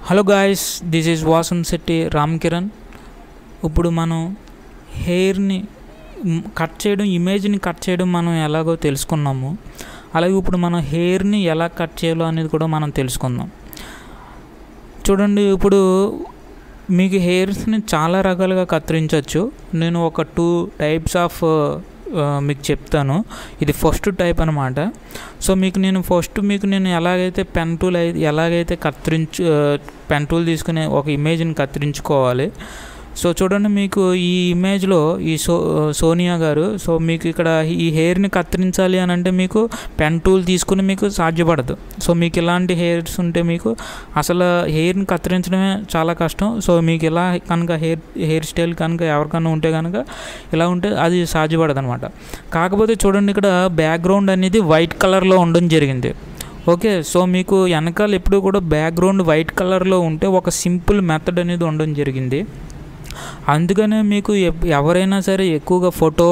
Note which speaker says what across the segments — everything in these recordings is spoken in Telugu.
Speaker 1: hello guys this is Vasan Shetty Ram Kiran ఇప్పుడు మనం హెయిర్ని కట్ చేయడం ఇమేజ్ని కట్ చేయడం మనం ఎలాగో తెలుసుకున్నాము అలాగే ఇప్పుడు మనం హెయిర్ని ఎలా కట్ చేయాలో అనేది కూడా మనం తెలుసుకుందాం చూడండి ఇప్పుడు మీకు హెయిర్స్ని చాలా రకాలుగా కత్తిరించవచ్చు నేను ఒక టూ టైప్స్ ఆఫ్ మీకు చెప్తాను ఇది ఫస్ట్ టైప్ అనమాట సో మీకు నేను ఫస్ట్ మీకు నేను ఎలాగైతే పెన్ టూల్ అయి ఎలాగైతే కత్తిరించు పెన్ టూల్ తీసుకుని ఒక ఇమేజ్ని కత్తిరించుకోవాలి సో చూడండి మీకు ఈ ఇమేజ్లో ఈ సో సోనియా గారు సో మీకు ఇక్కడ ఈ హెయిర్ని కత్తిరించాలి అని అంటే మీకు పెన్ టూల్ తీసుకుని మీకు సాధ్యపడదు సో మీకు ఇలాంటి హెయిర్స్ ఉంటే మీకు అసలు హెయిర్ని కత్తిరించడమే చాలా కష్టం సో మీకు ఇలా కనుక హెయిర్ హెయిర్ స్టైల్ కనుక ఎవరికన్నా ఉంటే కనుక ఇలా ఉంటే అది సాధ్యపడదు అనమాట కాకపోతే చూడండి ఇక్కడ బ్యాక్గ్రౌండ్ అనేది వైట్ కలర్లో ఉండడం జరిగింది ఓకే సో మీకు వెనకాల ఎప్పుడు కూడా బ్యాక్గ్రౌండ్ వైట్ కలర్లో ఉంటే ఒక సింపుల్ మెథడ్ అనేది ఉండడం జరిగింది అందుకనే మీకు ఎవరైనా సరే ఎక్కువగా ఫోటో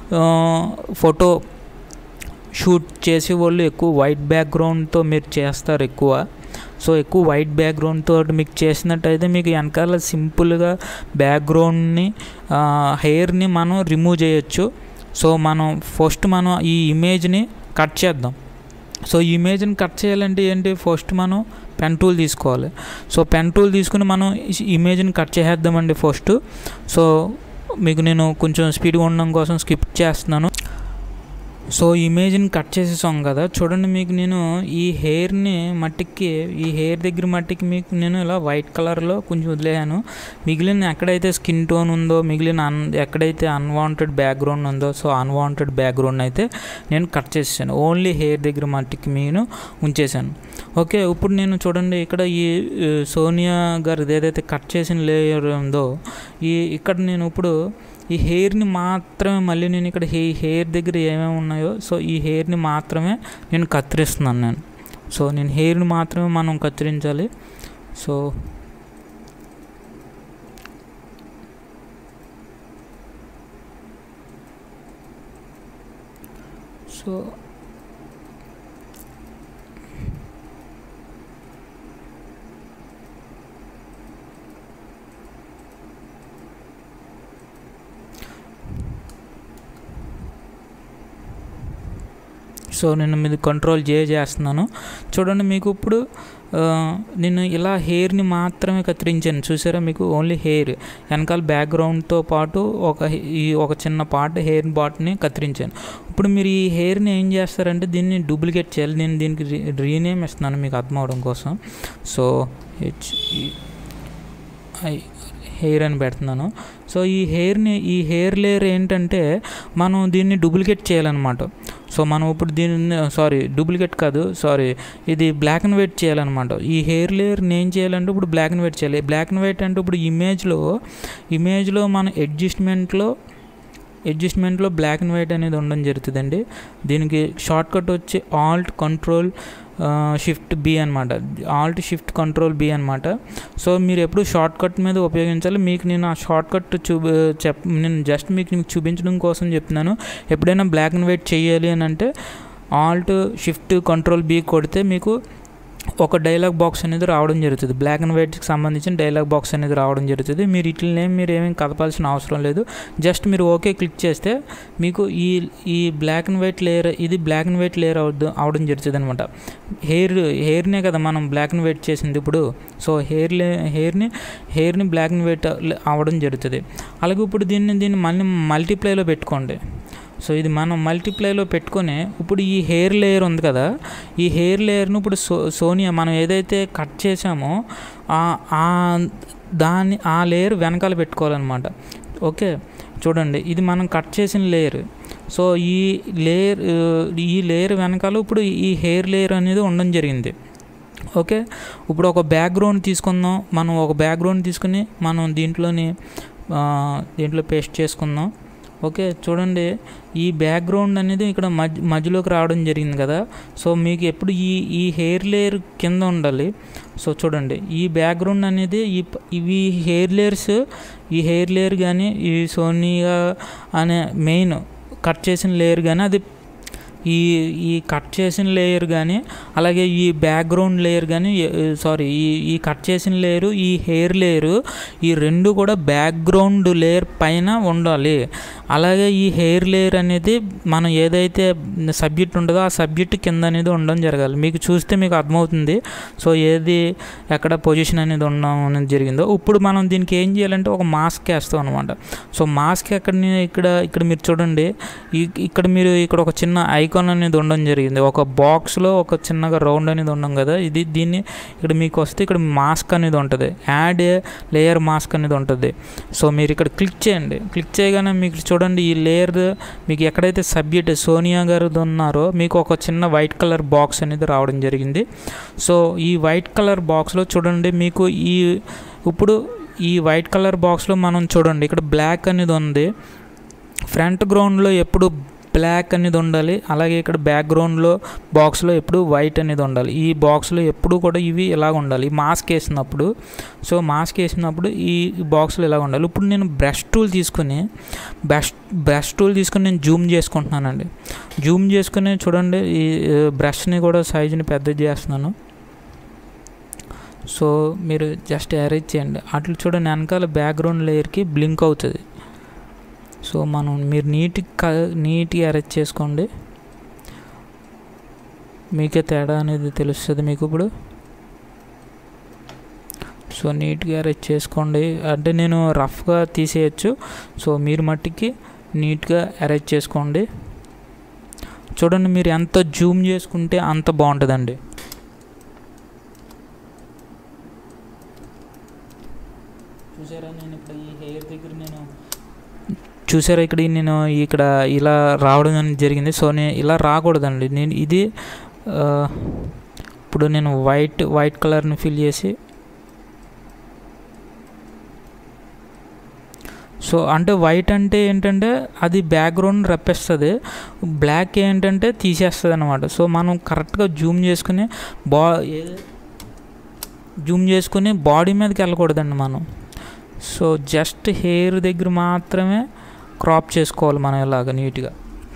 Speaker 1: ఫోటో షూట్ చేసే వాళ్ళు ఎక్కువ వైట్ బ్యాక్గ్రౌండ్తో మీరు చేస్తారు ఎక్కువ సో ఎక్కువ వైట్ బ్యాక్గ్రౌండ్తో మీకు చేసినట్టయితే మీకు వెనకాల సింపుల్గా బ్యాక్గ్రౌండ్ని హెయిర్ని మనం రిమూవ్ చేయొచ్చు సో మనం ఫస్ట్ మనం ఈ ఇమేజ్ని కట్ చేద్దాం సో ఈ ఇమేజ్ని కట్ చేయాలంటే ఏంటి ఫస్ట్ మనం పెన్ టూల్ తీసుకోవాలి సో పెన్ టూల్ తీసుకుని మనం ఇమేజ్ని కట్ చేసేద్దామండి ఫస్ట్ సో మీకు నేను కొంచెం స్పీడ్గా ఉండడం కోసం స్కిప్ చేస్తున్నాను సో ఇమేజ్ని కట్ చేసేసాం కదా చూడండి మీకు నేను ఈ హెయిర్ని మట్టికి ఈ హెయిర్ దగ్గర మట్టికి మీకు నేను ఇలా వైట్ కలర్లో కొంచెం వదిలేసాను మిగిలిన ఎక్కడైతే స్కిన్ టోన్ ఉందో మిగిలిన అన్ ఎక్కడైతే అన్వాంటెడ్ బ్యాక్గ్రౌండ్ ఉందో సో అన్వాంటెడ్ బ్యాక్గ్రౌండ్ అయితే నేను కట్ చేసేసాను ఓన్లీ హెయిర్ దగ్గర మట్టికి నేను ఉంచేసాను ఓకే ఇప్పుడు నేను చూడండి ఇక్కడ ఈ సోనియా గారిది ఏదైతే కట్ చేసిన లేయర్ ఉందో ఈ ఇక్కడ నేను ఇప్పుడు ఈ హెయిర్ని మాత్రమే మళ్ళీ నేను ఇక్కడ హెయి హెయిర్ దగ్గర ఏమేమి ఉన్నాయో సో ఈ హెయిర్ని మాత్రమే నేను కత్తిరిస్తున్నాను నేను సో నేను హెయిర్ని మాత్రమే మనం కత్తిరించాలి సో సో సో నేను మీద కంట్రోల్ చే చేస్తున్నాను చూడండి మీకు ఇప్పుడు నేను ఇలా హెయిర్ని మాత్రమే కత్తిరించాను చూసారా మీకు ఓన్లీ హెయిర్ వెనకాల బ్యాక్గ్రౌండ్తో పాటు ఒక ఈ ఒక చిన్న పార్ట్ హెయిర్ పార్ట్ని కత్తిరించాను ఇప్పుడు మీరు ఈ హెయిర్ని ఏం చేస్తారంటే దీన్ని డూప్లికేట్ చేయాలి నేను దీనికి రీనేమ్ ఇస్తున్నాను మీకు అర్థం అవడం కోసం సో హెచ్ ఐ హెయిర్ అని పెడుతున్నాను సో ఈ హెయిర్ని ఈ హెయిర్ లేయర్ ఏంటంటే మనం దీన్ని డూప్లికేట్ చేయాలన్నమాట సో మనం ఇప్పుడు దీన్ని సారీ డూప్లికేట్ కాదు సారీ ఇది బ్లాక్ అండ్ వైట్ చేయాలన్నమాట ఈ హెయిర్ లేయర్ని ఏం చేయాలంటే ఇప్పుడు బ్లాక్ అండ్ వైట్ చేయాలి బ్లాక్ అండ్ వైట్ అంటే ఇప్పుడు ఇమేజ్లో ఇమేజ్లో మన అడ్జస్ట్మెంట్లో అడ్జస్ట్మెంట్లో బ్లాక్ అండ్ వైట్ అనేది ఉండడం జరుగుతుందండి దీనికి షార్ట్ కట్ వచ్చి ఆల్ట్ కంట్రోల్ షిఫ్ట్ బి అనమాట ఆల్ట్ షిఫ్ట్ కంట్రోల్ బి అనమాట సో మీరు ఎప్పుడు షార్ట్ కట్ మీద ఉపయోగించాలి మీకు నేను ఆ షార్ట్ కట్ చూ చెప్ నేను జస్ట్ మీకు మీకు చూపించడం కోసం చెప్తున్నాను ఎప్పుడైనా బ్లాక్ అండ్ వైట్ చేయాలి అని అంటే ఆల్ట్ షిఫ్ట్ కంట్రోల్ బి కొడితే మీకు ఒక డైలాగ్ బాక్స్ అనేది రావడం జరుగుతుంది బ్లాక్ అండ్ వైట్కి సంబంధించిన డైలాగ్ బాక్స్ అనేది రావడం జరుగుతుంది మీరు ఇట్లనే మీరు ఏమేమి కదపాల్సిన అవసరం లేదు జస్ట్ మీరు ఓకే క్లిక్ చేస్తే మీకు ఈ ఈ బ్లాక్ అండ్ వైట్ లేయర్ ఇది బ్లాక్ అండ్ వైట్ లేయర్ అవడం అవడం జరుగుతుంది అనమాట హెయిర్ హెయిర్నే కదా మనం బ్లాక్ అండ్ వైట్ చేసింది ఇప్పుడు సో హెయిర్ లే హెయిర్ని హెయిర్ని బ్లాక్ అండ్ వైట్ అవడం జరుగుతుంది అలాగే ఇప్పుడు దీన్ని దీన్ని మళ్ళీ మల్టీప్లైలో పెట్టుకోండి సో ఇది మనం మల్టిప్లైలో పెట్టుకొని ఇప్పుడు ఈ హెయిర్ లేయర్ ఉంది కదా ఈ హెయిర్ లేయర్ను ఇప్పుడు సో సోనియా మనం ఏదైతే కట్ చేసామో దాన్ని ఆ లేయర్ వెనకాల పెట్టుకోవాలన్నమాట ఓకే చూడండి ఇది మనం కట్ చేసిన లేయర్ సో ఈ లేయర్ ఈ లేయర్ వెనకాల ఇప్పుడు ఈ హెయిర్ లేయర్ అనేది ఉండడం జరిగింది ఓకే ఇప్పుడు ఒక బ్యాక్గ్రౌండ్ తీసుకుందాం మనం ఒక బ్యాక్గ్రౌండ్ తీసుకుని మనం దీంట్లోని దీంట్లో పేస్ట్ చేసుకుందాం ఓకే చూడండి ఈ బ్యాక్గ్రౌండ్ అనేది ఇక్కడ మధ్య మధ్యలోకి రావడం జరిగింది కదా సో మీకు ఎప్పుడు ఈ ఈ హెయిర్ లేయర్ కింద ఉండాలి సో చూడండి ఈ బ్యాక్గ్రౌండ్ అనేది ఈ ఇవి హెయిర్ లేయర్స్ ఈ హెయిర్ లేయర్ కానీ ఈ సోనియా అనే మెయిన్ కట్ చేసిన లేయర్ కానీ అది ఈ ఈ కట్ చేసిన లేయర్ కానీ అలాగే ఈ బ్యాక్గ్రౌండ్ లేయర్ కానీ సారీ ఈ ఈ కట్ చేసిన లేయరు ఈ హెయిర్ లేయరు ఈ రెండు కూడా బ్యాక్గ్రౌండ్ లేయర్ పైన ఉండాలి అలాగే ఈ హెయిర్ లేయర్ అనేది మనం ఏదైతే సబ్జెక్ట్ ఉంటుందో ఆ సబ్జెక్ట్ కింద అనేది ఉండడం జరగాలి మీకు చూస్తే మీకు అర్థమవుతుంది సో ఏది ఎక్కడ పొజిషన్ అనేది ఉండడం అనేది జరిగిందో ఇప్పుడు మనం దీనికి ఏం చేయాలంటే ఒక మాస్క్ వేస్తాం అనమాట సో మాస్క్ ఎక్కడ ఇక్కడ ఇక్కడ మీరు చూడండి ఈ- ఇక్కడ మీరు ఇక్కడ ఒక చిన్న ఐకాన్ అనేది ఉండడం జరిగింది ఒక బాక్స్లో ఒక చిన్నగా రౌండ్ అనేది ఉండం కదా ఇది దీన్ని ఇక్కడ మీకు వస్తే ఇక్కడ మాస్క్ అనేది ఉంటుంది యాడ్ లేయర్ మాస్క్ అనేది ఉంటుంది సో మీరు ఇక్కడ క్లిక్ చేయండి క్లిక్ చేయగానే మీకు చూడండి ఈ లేయర్ మీకు ఎక్కడైతే సబ్జెక్ట్ సోనియా గారు ఉన్నారో మీకు ఒక చిన్న వైట్ కలర్ బాక్స్ అనేది రావడం జరిగింది సో ఈ వైట్ కలర్ బాక్స్లో చూడండి మీకు ఈ ఇప్పుడు ఈ వైట్ కలర్ బాక్స్లో మనం చూడండి ఇక్కడ బ్లాక్ అనేది ఉంది ఫ్రంట్ గ్రౌండ్లో ఎప్పుడు బ్లాక్ అనేది ఉండాలి అలాగే ఇక్కడ బ్యాక్గ్రౌండ్లో బాక్స్లో ఎప్పుడు వైట్ అనేది ఉండాలి ఈ బాక్స్లో ఎప్పుడు కూడా ఇవి ఇలాగ ఉండాలి ఈ మాస్క్ వేసినప్పుడు సో మాస్క్ వేసినప్పుడు ఈ బాక్స్లో ఇలా ఉండాలి ఇప్పుడు నేను బ్రష్ టూల్ తీసుకుని బ్రష్ బ్రష్ టూల్ తీసుకుని నేను జూమ్ చేసుకుంటున్నానండి జూమ్ చేసుకుని చూడండి ఈ బ్రష్ని కూడా సైజుని పెద్దది చేస్తున్నాను సో మీరు జస్ట్ అరేంజ్ చేయండి అట్లా చూడండి వెనకాల బ్యాక్గ్రౌండ్ లేయర్కి బ్లింక్ అవుతుంది సో మనం మీరు నీట్గా నీట్గా అరేంజ్ చేసుకోండి మీకే తేడా అనేది తెలుస్తుంది మీకు ఇప్పుడు సో నీట్గా అరేంజ్ చేసుకోండి అంటే నేను రఫ్గా తీసేయచ్చు సో మీరు మట్టికి నీట్గా అరేంజ్ చేసుకోండి చూడండి మీరు ఎంత జూమ్ చేసుకుంటే అంత బాగుంటుందండి చూసారా నేను ఇక్కడ ఈ హెయిర్ దగ్గర నేను చూసారా ఇక్కడ ఈ నేను ఇక్కడ ఇలా రావడం అనేది జరిగింది సో నేను ఇలా రాకూడదండి నేను ఇది ఆ, ఇప్పుడు నేను వైట్ వైట్ కలర్ని ఫిల్ చేసి సో అంటే వైట్ అంటే ఏంటంటే అది బ్యాక్గ్రౌండ్ రప్పిస్తుంది బ్లాక్ ఏంటంటే తీసేస్తుంది అనమాట సో మనం కరెక్ట్గా జూమ్ చేసుకుని బా జూమ్ చేసుకుని బాడీ మీదకి వెళ్ళకూడదండి మనం సో జస్ట్ హెయిర్ దగ్గర మాత్రమే క్రాప్ చేసుకోవాలి మనం ఇలాగ నీట్గా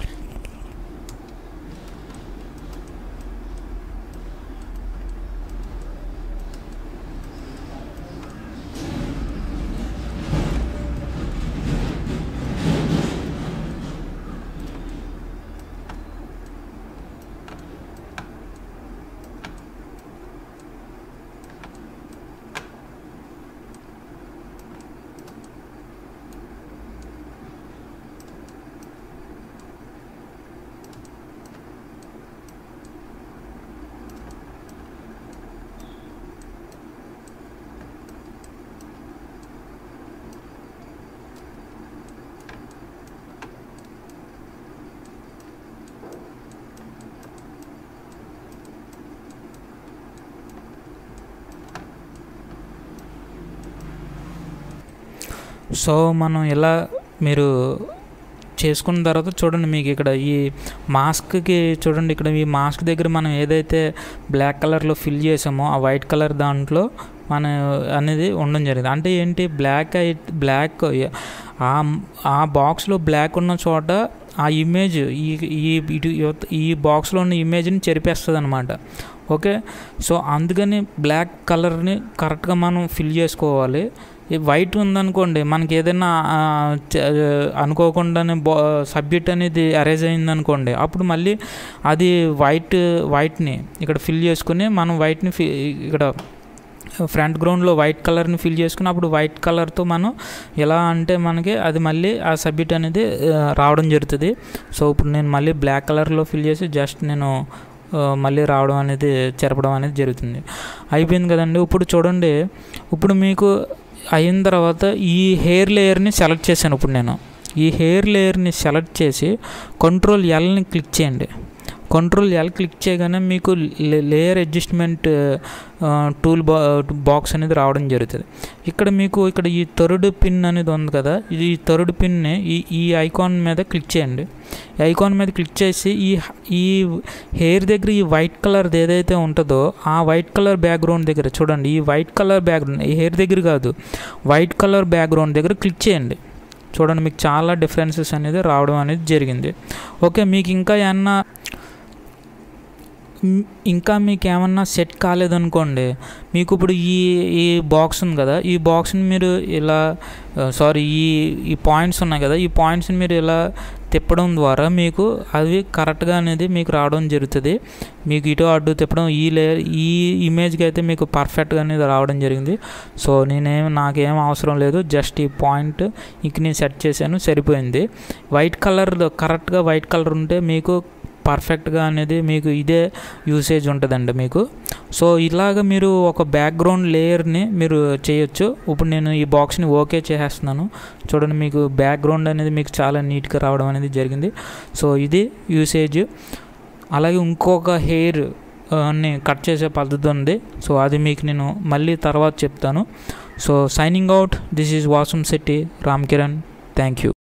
Speaker 1: సో మనం ఇలా మీరు చేసుకున్న తర్వాత చూడండి మీకు ఇక్కడ ఈ మాస్క్కి చూడండి ఇక్కడ ఈ మాస్క్ దగ్గర మనం ఏదైతే బ్లాక్ కలర్లో ఫిల్ చేసామో ఆ వైట్ కలర్ దాంట్లో మన అనేది ఉండడం జరిగింది అంటే ఏంటి బ్లాక్ అయి బ్లాక్ ఆ ఆ బాక్స్లో బ్లాక్ ఉన్న చోట ఆ ఇమేజ్ ఈ ఈ ఇటు యువత- ఈ బాక్స్లో ఉన్న ఇమేజ్ని చెరిపేస్తుంది అనమాట ఓకే సో అందుకని బ్లాక్ కలర్ని కరెక్ట్గా మనం ఫిల్ చేసుకోవాలి ఈ వైట్ ఉందనుకోండి మనకి ఏదైనా ఆ, చ- అనుకోకుండానే బా సబ్జెక్ట్ అనేది అరేంజ్ అయిందనుకోండి అప్పుడు మళ్ళీ అది వైట్ వైట్ని ఇక్కడ ఫిల్ చేసుకుని మనం వైట్ని ఫి ఇక్కడ ఫ్రంట్ గ్రౌండ్లో వైట్ కలర్ని ఫిల్ చేసుకుని అప్పుడు వైట్ కలర్తో మనం ఎలా అంటే మనకి అది మళ్ళీ ఆ సబ్జెక్ట్ అనేది ఆ, రావడం జరుగుతుంది సో ఇప్పుడు నేను మళ్ళీ బ్లాక్ కలర్లో ఫిల్ చేసి జస్ట్ నేను ఆ, మళ్ళీ రావడం అనేది చెరపడం అనేది జరుగుతుంది అయిపోయింది కదండి ఇప్పుడు చూడండి ఇప్పుడు మీకు అయిన తర్వాత ఈ హెయిర్ లేయర్ని సెలెక్ట్ చేశాను ఇప్పుడు నేను ఈ హెయిర్ లేయర్ని సెలెక్ట్ చేసి కంట్రోల్ ఎల్ని క్లిక్ చేయండి కంట్రోల్ ఎల్ క్లిక్ చేయగానే మీకు లేయర్ అడ్జస్ట్మెంట్ టూల్ బా బాక్స్ అనేది రావడం జరుగుతుంది ఇక్కడ మీకు ఇక్కడ ఈ థర్డ్ పిన్ అనేది ఉంది కదా ఇది ఈ థర్డ్ పిన్ని ఈ ఈ ఐకాన్ మీద క్లిక్ చేయండి ఈ ఐకాన్ మీద క్లిక్ చేసి ఈ ఈ హెయిర్ దగ్గర ఈ వైట్ కలర్ ఏదైతే ఉంటుందో ఆ వైట్ కలర్ బ్యాక్గ్రౌండ్ దగ్గర చూడండి ఈ వైట్ కలర్ బ్యాక్గ్రౌండ్ ఈ హెయిర్ దగ్గర కాదు వైట్ కలర్ బ్యాక్గ్రౌండ్ దగ్గర క్లిక్ చేయండి చూడండి మీకు చాలా డిఫరెన్సెస్ అనేది రావడం అనేది జరిగింది ఓకే మీకు ఇంకా ఏమన్నా మ్, ఇంకా మీకు ఏమన్నా సెట్ కాలేదనుకోండి మీకు ఇప్పుడు ఈ ఈ బాక్స్ ఉంది కదా ఈ బాక్స్ని మీరు ఇలా సారీ ఈ ఈ పాయింట్స్ ఉన్నాయి కదా ఈ పాయింట్స్ని మీరు ఇలా తిప్పడం ద్వారా మీకు అవి కరెక్ట్గా అనేది మీకు రావడం జరుగుతుంది మీకు ఇటు అడ్డు తిప్పడం ఈ లేయర్ ఈ ఇమేజ్కి అయితే మీకు పర్ఫెక్ట్గా అనేది రావడం జరిగింది సో నేనేం నాకేం అవసరం లేదు జస్ట్ ఈ పాయింట్ ఇంక నేను సెట్ చేశాను సరిపోయింది వైట్ కలర్ కరెక్ట్గా వైట్ కలర్ ఉంటే మీకు పర్ఫెక్ట్గా అనేది మీకు ఇదే యూసేజ్ ఉంటుందండి మీకు సో ఇలాగ మీరు ఒక బ్యాక్గ్రౌండ్ లేయర్ని మీరు చేయొచ్చు ఇప్పుడు నేను ఈ బాక్స్ని ఓకే చేసేస్తున్నాను చూడండి మీకు బ్యాక్గ్రౌండ్ అనేది మీకు చాలా నీట్గా రావడం అనేది జరిగింది సో ఇది యూసేజ్ అలాగే ఇంకొక హెయిర్ ని కట్ చేసే పద్ధతి ఉంది సో అది మీకు నేను మళ్ళీ తర్వాత చెప్తాను so signing out this is Vasam Shetty Ram Kiran thank you